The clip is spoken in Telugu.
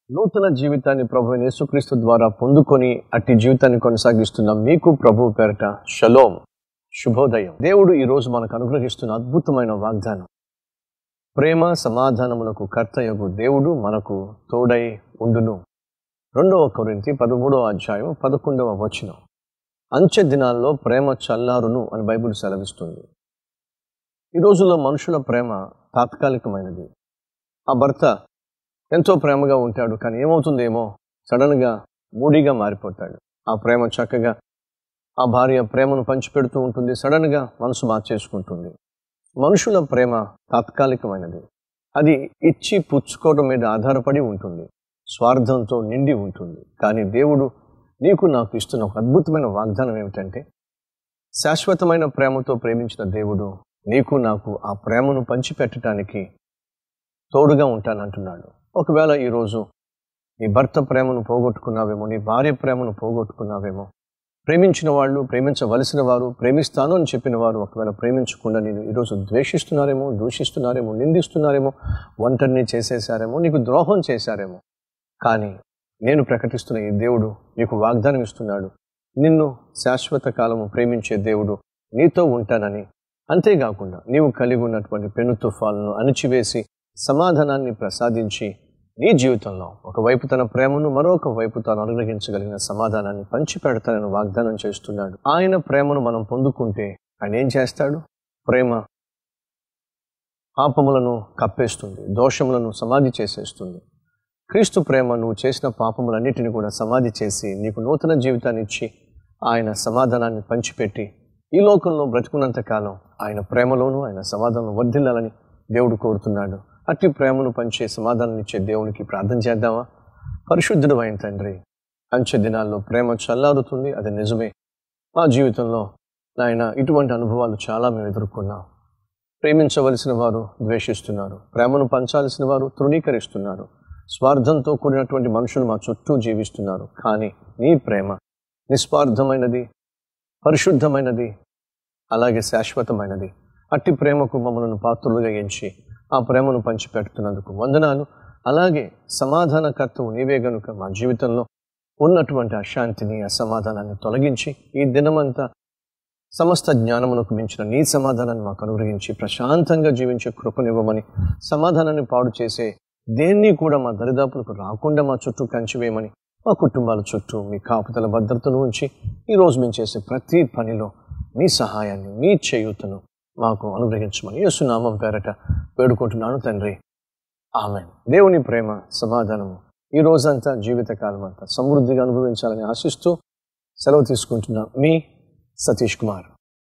నూతన జీవితాన్ని ప్రభు యేసుక్రీస్తు ద్వారా పొందుకొని అట్టి జీవితాన్ని కొనసాగిస్తున్న మీకు ప్రభు పేరట షలోం శుభోదయం దేవుడు ఈ రోజు మనకు అనుగ్రహిస్తున్న అద్భుతమైన వాగ్దానం ప్రేమ సమాధానములకు కర్తయగు దేవుడు మనకు తోడై ఉండును రెండవ కొరింతి పదమూడవ అధ్యాయం పదకొండవ వచనం అంచె దినాల్లో ప్రేమ చల్లారును అని బైబిల్ సెలవిస్తుంది ఈ రోజుల్లో మనుషుల ప్రేమ తాత్కాలికమైనది ఆ భర్త ఎంతో ప్రేమగా ఉంటాడు కానీ ఏమవుతుందేమో సడన్గా మూడీగా మారిపోతాడు ఆ ప్రేమ చక్కగా ఆ భార్య ప్రేమను పంచిపెడుతూ ఉంటుంది సడన్గా మనసు మార్చేసుకుంటుంది మనుషుల ప్రేమ తాత్కాలికమైనది అది ఇచ్చి పుచ్చుకోవడం మీద ఆధారపడి ఉంటుంది స్వార్థంతో నిండి ఉంటుంది కానీ దేవుడు నీకు నాకు ఇస్తున్న ఒక అద్భుతమైన వాగ్దానం ఏమిటంటే శాశ్వతమైన ప్రేమతో ప్రేమించిన దేవుడు నీకు నాకు ఆ ప్రేమను పంచిపెట్టడానికి తోడుగా ఉంటానంటున్నాడు ఒకవేళ ఈరోజు నీ భర్త ప్రేమను పోగొట్టుకున్నావేమో నీ భార్య ప్రేమను పోగొట్టుకున్నావేమో ప్రేమించిన వాళ్ళు ప్రేమించవలసిన వారు ప్రేమిస్తాను అని చెప్పిన వారు ఒకవేళ ప్రేమించకుండా నేను ఈరోజు ద్వేషిస్తున్నారేమో దూషిస్తున్నారేమో నిందిస్తున్నారేమో ఒంటరిని చేసేసారేమో నీకు ద్రోహం చేశారేమో కానీ నేను ప్రకటిస్తున్న ఈ దేవుడు నీకు వాగ్దానం ఇస్తున్నాడు నిన్ను శాశ్వత కాలము ప్రేమించే దేవుడు నీతో ఉంటానని అంతేకాకుండా నీవు కలిగి ఉన్నటువంటి పెను తుఫాలను అణిచివేసి సమాధానాన్ని ప్రసాదించి నీ జీవితంలో ఒకవైపు తన ప్రేమను మరొక వైపు తాను అనుగ్రహించగలిగిన సమాధానాన్ని పంచిపెడతానని వాగ్దానం చేస్తున్నాడు ఆయన ప్రేమను మనం పొందుకుంటే ఆయన ఏం చేస్తాడు ప్రేమ పాపములను కప్పేస్తుంది దోషములను సమాధి చేసేస్తుంది క్రీస్తు ప్రేమ నువ్వు చేసిన పాపములన్నిటిని కూడా సమాధి చేసి నీకు నూతన జీవితాన్ని ఇచ్చి ఆయన సమాధానాన్ని పంచిపెట్టి ఈ లోకంలో బ్రతుకున్నంత కాలం ఆయన ప్రేమలోను ఆయన సమాధానం వర్ధిల్లాలని దేవుడు కోరుతున్నాడు అట్టి ప్రేమను పంచే సమాధానం ఇచ్చే దేవునికి ప్రార్థన చేద్దామా పరిశుద్ధుడు అయిన తండ్రి అంచె దినాల్లో ప్రేమ చల్లారుతుంది అది నిజమే మా జీవితంలో నాయన ఇటువంటి అనుభవాలు చాలా మేము ఎదుర్కొన్నాం ప్రేమించవలసిన వారు ద్వేషిస్తున్నారు ప్రేమను పంచాల్సిన వారు తృణీకరిస్తున్నారు స్వార్థంతో కూడినటువంటి మనుషులు మా చుట్టూ జీవిస్తున్నారు కానీ నీ ప్రేమ నిస్వార్థమైనది పరిశుద్ధమైనది అలాగే శాశ్వతమైనది అట్టి ప్రేమకు మమ్మల్ని పాత్రులుగా ఎంచి ఆ ప్రేమను పంచిపెడుతున్నందుకు వందనాలు అలాగే సమాధానకర్తవు నీవే గనుక మా జీవితంలో ఉన్నటువంటి అశాంతిని అసమాధానాన్ని తొలగించి ఈ దినమంతా సమస్త జ్ఞానమునకు మించిన నీ సమాధానాన్ని మాకు అనుగ్రహించి ప్రశాంతంగా జీవించే కృపనివ్వమని సమాధానాన్ని పాడు చేసే దేన్ని కూడా మా దరిదాపులకు రాకుండా మా చుట్టూ కంచివేయమని మా కుటుంబాల చుట్టూ మీ కాపుతల భద్రతను ఉంచి ఈరోజు మేము చేసే ప్రతి పనిలో మీ సహాయాన్ని మీ చేయూతను మాకు అనుగ్రహించమని యేసునామం పేరట వేడుకుంటున్నాను తండ్రి ఆమె దేవుని ప్రేమ సమాధానము ఈ రోజంతా జీవితకాలం అంతా సమృద్ధిగా అనుభవించాలని ఆశిస్తూ సెలవు తీసుకుంటున్నా మీ సతీష్ కుమార్